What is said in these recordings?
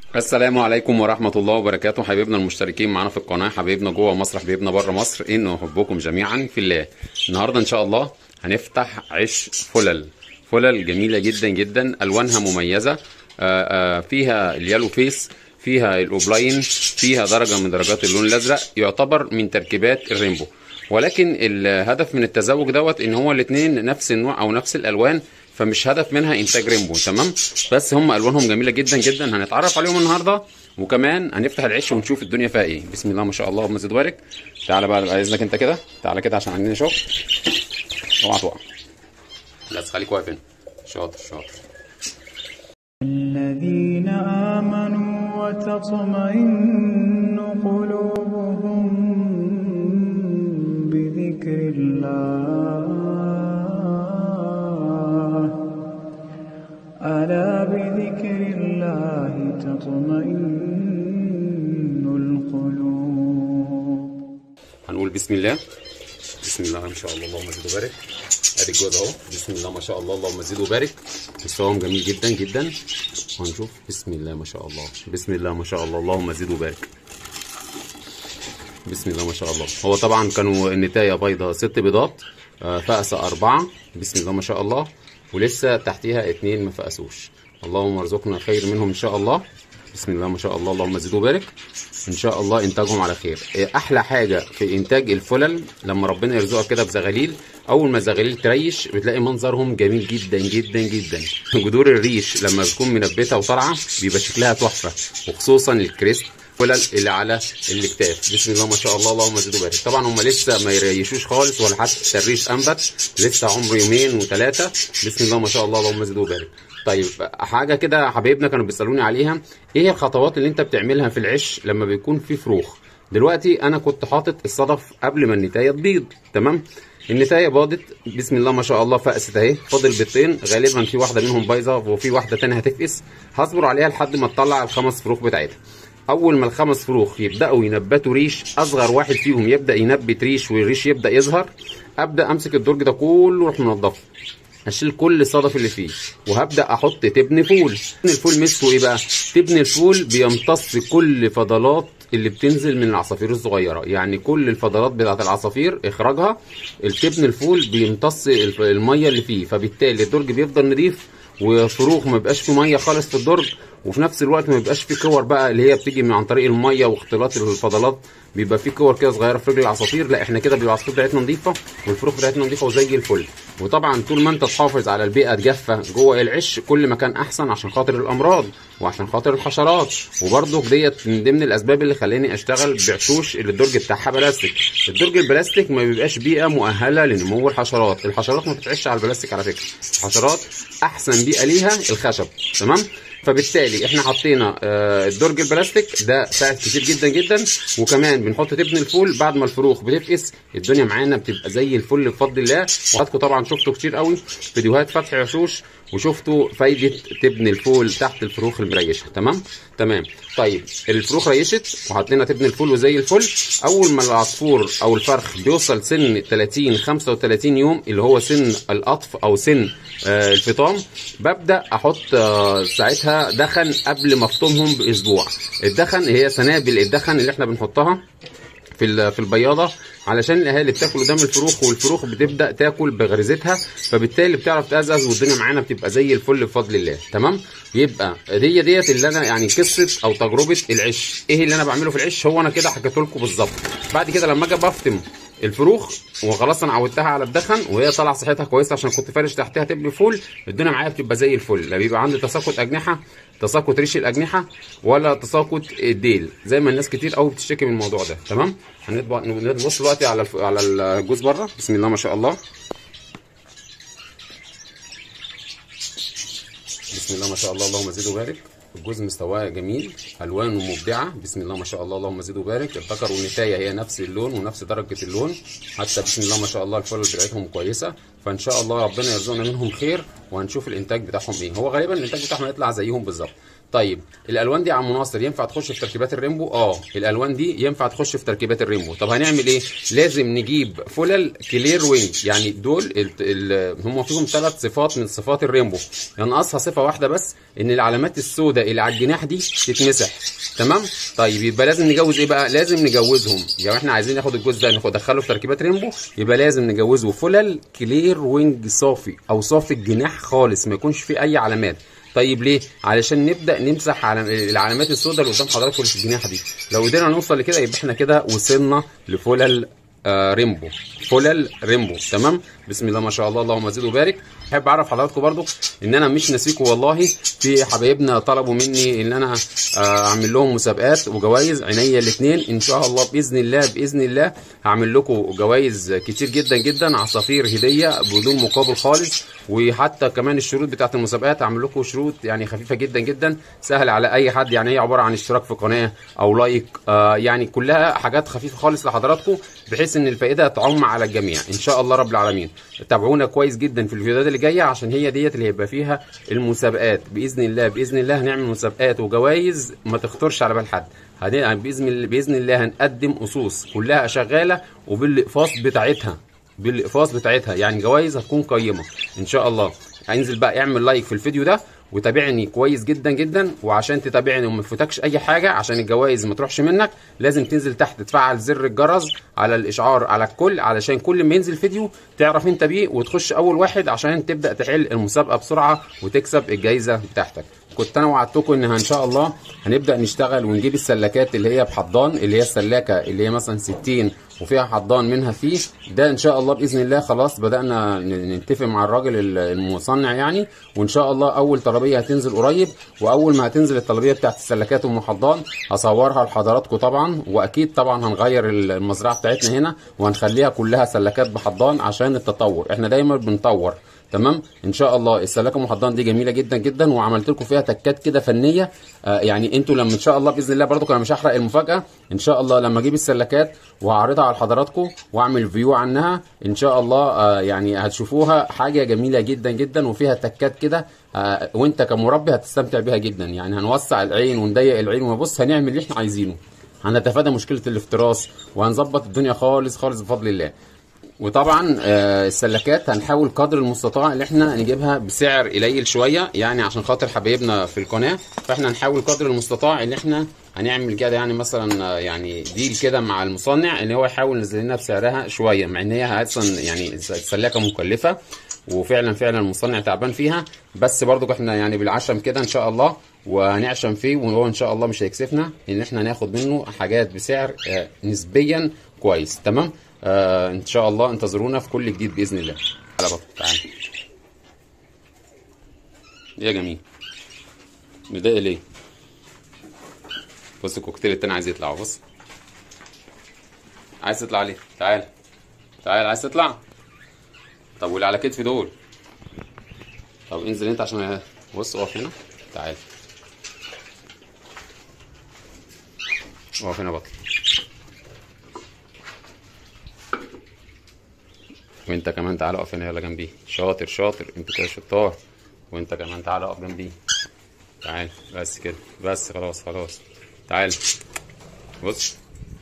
السلام عليكم ورحمة الله وبركاته حبايبنا المشتركين معانا في القناة حبايبنا جوه مصر حبايبنا بره مصر إن أحبكم جميعا في الله النهاردة إن شاء الله هنفتح عيش فلل فلل جميلة جدا جدا ألوانها مميزة آه، آه، فيها اليالو فيس فيها الأوبلاين فيها درجة من درجات اللون الأزرق يعتبر من تركيبات الرينبو ولكن الهدف من التزوج دوت ان هو الاثنين نفس النوع او نفس الالوان فمش هدف منها انتاج رينبو تمام بس هم الوانهم جميله جدا جدا هنتعرف عليهم النهارده وكمان هنفتح العيش ونشوف الدنيا فيها ايه بسم الله ما شاء الله اللهم زد وبارك تعالى بقى عايزك انت كده تعالى كده عشان عندنا شغل اوعى تقع بس خليك واقف هنا شاطر شاطر الذين آمنوا وتطمئن قلوبهم بذكر الله ألا بذكر الله تطمئن القلوب هنقول بسم الله بسم الله ما شاء الله اللهم زد وبارك ادي الجوز اهو بسم الله ما شاء الله اللهم زد وبارك مستواهم جميل جدا جدا وهنشوف بسم الله ما شاء الله بسم الله ما شاء الله اللهم زد وبارك بسم الله ما شاء الله هو طبعا كانوا النتايه بيضه ست بيضات آه، فأسة أربعة بسم الله ما شاء الله ولسه تحتيها اتنين ما فأسوش اللهم ارزقنا خير منهم إن شاء الله بسم الله ما شاء الله اللهم زد وبارك ان شاء الله انتاجهم على خير إيه احلى حاجه في انتاج الفلل لما ربنا يرزقك كده بزغاليل اول ما الزغاليل تريش بتلاقي منظرهم جميل جدا جدا جدا جذور الريش لما بتكون منبته وطالعه بيبقى شكلها تحفه وخصوصا الكريست فلل اللي على الاكتاف بسم الله ما شاء الله اللهم زد وبارك طبعا هم لسه ما يريشوش خالص ولا حتى الريش انبت لسه عمره يومين وثلاثه بسم الله ما شاء الله اللهم زد وبارك طيب حاجه كده حبايبنا كانوا بيسالوني عليها ايه هي الخطوات اللي انت بتعملها في العش لما بيكون في فروخ دلوقتي انا كنت حاطط الصدف قبل ما النتايه تبيض تمام النتايه باضت بسم الله ما شاء الله فقست اهي فاضل بيضتين غالبا في واحده منهم بايظه وفي واحده تانية هتفقس هصبر عليها لحد ما تطلع الخمس فروخ بتاعتها اول ما الخمس فروخ يبداوا ينبتوا ريش اصغر واحد فيهم يبدا ينبت ريش والريش يبدا يظهر ابدا امسك الدرج ده كله واروح منضفه هشيل كل الصدف اللي فيه وهبدا احط تبن فول تبن الفول مسكه ايه بقى تبن الفول بيمتص كل فضلات اللي بتنزل من العصافير الصغيره يعني كل الفضلات بتاعه العصافير اخراجها التبن الفول بيمتص الف- الميه اللي فيه فبالتالي الدرج بيفضل نضيف وفروخ ما بيبقاش فيه ميه خالص في الدرج وفي نفس الوقت ما بيبقاش فيه كور بقى اللي هي بتيجي من عن طريق الميه واختلاط الفضلات بيبقى فيه كور كده صغيره في رجل العصافير لا احنا كده بيبقى العصافير بتاعتنا نظيفه والفروخ بتاعتنا نظيفه وزي الفل وطبعا طول ما انت تحافظ على البيئه الجافه جوه العش كل ما كان احسن عشان خاطر الامراض وعشان خاطر الحشرات وبرضه ديت من ضمن الاسباب اللي خلاني اشتغل بعشوش اللي الدرج بتاعها بلاستيك الدرج البلاستيك ما بيبقاش بيئه مؤهله لنمو الحشرات الحشرات ما بتعيش على البلاستيك على فكره الحشرات احسن بيئه ليها الخشب تمام فبالتالي احنا حطينا آه، الدرج البلاستيك ده ساعد كتير جدا جدا وكمان بنحط تبن الفول بعد ما الفروخ بتفقس الدنيا معانا بتبقى زي الفل بفضل الله وحضراتكم طبعا شفتوا كتير قوي فيديوهات فتح عشوش وشفتوا فايده تبن الفول تحت الفروخ المريشه تمام تمام طيب الفروخ ريشت وحطينا تبن الفول وزي الفل اول ما العصفور او الفرخ بيوصل سن 30 35 يوم اللي هو سن القطف او سن آه، الفطام ببدا احط آه، ساعتها دخن قبل ما افطمهم باسبوع الدخن هي سنابل الدخن اللي احنا بنحطها في ال- في البياضه علشان الاهالي بتاكل قدام الفروخ والفروخ بتبدا تاكل بغريزتها فبالتالي بتعرف تقزقز والدنيا معانا بتبقى زي الفل بفضل الله تمام يبقى دي ديت اللي انا يعني قصه او تجربه العش ايه اللي انا بعمله في العش هو انا كده حكيت لكم بالظبط بعد كده لما اجي بفتم الفروخ وخلاص انا عودتها على الدخن وهي طالعه صحتها كويسه عشان كنت فارش تحتها تبني فول الدنيا معايا بتبقى زي الفل لا بيبقى عندي تساقط اجنحه تساقط ريش الاجنحه ولا تساقط الديل زي ما الناس كتير قوي بتشتكي من الموضوع ده تمام هنطبع نبص دلوقتي على الف... على الجوز بره بسم الله ما شاء الله بسم الله ما شاء الله اللهم زد وبارك الجوز مستواه جميل الوانه مبدعه بسم الله ما شاء الله اللهم زد وبارك الذكر والنتايه هي نفس اللون ونفس درجه اللون حتى بسم الله ما شاء الله الفول بتاعتهم كويسه فان شاء الله ربنا يرزقنا منهم خير وهنشوف الانتاج بتاعهم ايه هو غالبا الانتاج بتاعهم هيطلع زيهم بالظبط طيب الالوان دي يا عم ناصر ينفع تخش في تركيبات الريمبو اه الالوان دي ينفع تخش في تركيبات الريمبو طب هنعمل ايه لازم نجيب فلل كلير وينج يعني دول ال... ال... هم فيهم ثلاث صفات من صفات الريمبو ينقصها يعني صفه واحده بس ان العلامات السوداء اللي على الجناح دي تتمسح تمام طيب يبقى لازم نجوز ايه بقى لازم نجوزهم يعني احنا عايزين ناخد الجزء ده ناخد ندخله في تركيبات ريمبو يبقى لازم نجوزه فلل كلير وينج صافي او صافي الجناح خالص ما يكونش فيه اي علامات طيب ليه؟ علشان نبدا نمسح على العلامات السوداء اللي قدام حضراتكم اللي في الجناح دي لو قدرنا نوصل لكده يبقى احنا كده وصلنا لفلل آه ريمبو فلل ريمبو تمام بسم الله ما شاء الله اللهم زد وبارك احب اعرف حضراتكم برضو ان انا مش ناسيكم والله في حبايبنا طلبوا مني ان انا آه اعمل لهم مسابقات وجوائز عينيا الاثنين ان شاء الله باذن الله باذن الله هعمل لكم جوائز كتير جدا جدا عصافير هديه بدون مقابل خالص وحتى كمان الشروط بتاعت المسابقات هعمل لكم شروط يعني خفيفه جدا جدا سهل على اي حد يعني هي عباره عن اشتراك في قناه او لايك آه يعني كلها حاجات خفيفه خالص لحضراتكم بحيث ان الفائده تعم على الجميع ان شاء الله رب العالمين تابعونا كويس جدا في الفيديوهات اللي جايه عشان هي ديت اللي هيبقى فيها المسابقات باذن الله باذن الله هنعمل مسابقات وجوائز ما تخطرش على بال حد باذن باذن الله هنقدم اصوص كلها شغاله وبالاقفاص بتاعتها بالاقفاص بتاعتها يعني جوائز هتكون قيمه ان شاء الله هينزل بقى اعمل لايك في الفيديو ده وتابعني كويس جدا جدا وعشان تتابعني وما يفوتكش اي حاجه عشان الجوائز ما تروحش منك لازم تنزل تحت تفعل زر الجرس على الاشعار على الكل علشان كل ما ينزل فيديو تعرف انت بيه وتخش اول واحد عشان تبدا تحل المسابقه بسرعه وتكسب الجائزه بتاعتك كنت انا وعدتكم ان ان شاء الله هنبدا نشتغل ونجيب السلكات اللي هي بحضان اللي هي السلاكه اللي هي مثلا 60 وفيها حضان منها فيه ده ان شاء الله باذن الله خلاص بدانا نتفق مع الراجل المصنع يعني وان شاء الله اول طلبيه هتنزل قريب واول ما هتنزل الطلبيه بتاعت السلكات ام حضان هصورها لحضراتكم طبعا واكيد طبعا هنغير المزرعه بتاعتنا هنا وهنخليها كلها سلكات بحضان عشان التطور احنا دايما بنطور تمام ان شاء الله السلاكه المحضنه دي جميله جدا جدا وعملت لكم فيها تكات كده فنيه آه يعني انتوا لما ان شاء الله باذن الله برضو انا مش هحرق المفاجاه ان شاء الله لما اجيب السلاكات وهعرضها على حضراتكم واعمل فيو عنها ان شاء الله آه يعني هتشوفوها حاجه جميله جدا جدا وفيها تكات كده آه وانت كمربي هتستمتع بيها جدا يعني هنوسع العين ونضيق العين وبص هنعمل اللي احنا عايزينه هنتفادى مشكله الافتراس وهنظبط الدنيا خالص خالص بفضل الله وطبعا آه السلكات هنحاول قدر المستطاع ان احنا نجيبها بسعر قليل شويه يعني عشان خاطر حبايبنا في القناه فاحنا هنحاول قدر المستطاع ان احنا هنعمل كده يعني مثلا يعني ديل كده مع المصنع ان هو يحاول ينزل لنا بسعرها شويه مع ان هي اصلا يعني السلاكه مكلفه وفعلا فعلا المصنع تعبان فيها بس برضو احنا يعني بالعشم كده ان شاء الله وهنعشم فيه وهو ان شاء الله مش هيكسفنا ان احنا ناخد منه حاجات بسعر آه نسبيا كويس تمام آه ان شاء الله انتظرونا في كل جديد باذن الله على بطل تعالى يا جميل مضايق ليه بص الكوكتيل التاني عايز يطلع بص عايز تطلع ليه تعال تعال عايز تطلع طب واللي على كتفي دول طب انزل انت عشان بص اقف هنا تعال اقف هنا بطل وانت كمان تعالى اقف هنا يلا جنبي شاطر شاطر انت كده شطار وانت كمان تعالى اقف جنبي تعال بس كده بس خلاص خلاص تعال بص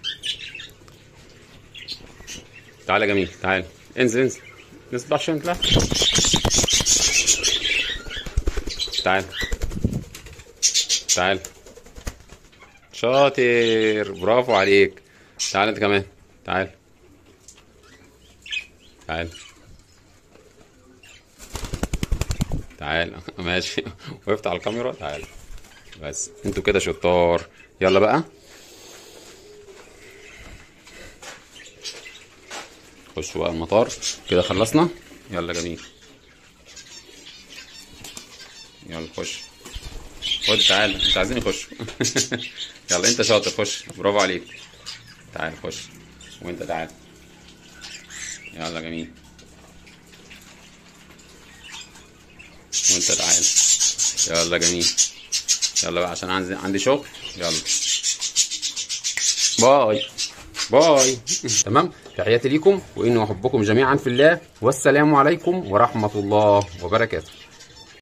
تعالى جميل تعال انزل انزل نزل عشان نطلع تعال تعال شاطر برافو عليك تعال انت كمان تعال تعال تعال ماشي وقفت على الكاميرا تعال بس انتوا كده شطار يلا بقى خشوا بقى المطار كده خلصنا يلا جميل يلا خش خد تعال مش عايزين يخشوا يلا انت شاطر خش برافو عليك تعال خش وانت تعال يلا جميل وانت تعال يلا جميل يلا بقى عشان عندي عندي شغل يلا باي باي تمام تحياتي ليكم واني احبكم جميعا في الله والسلام عليكم ورحمه الله وبركاته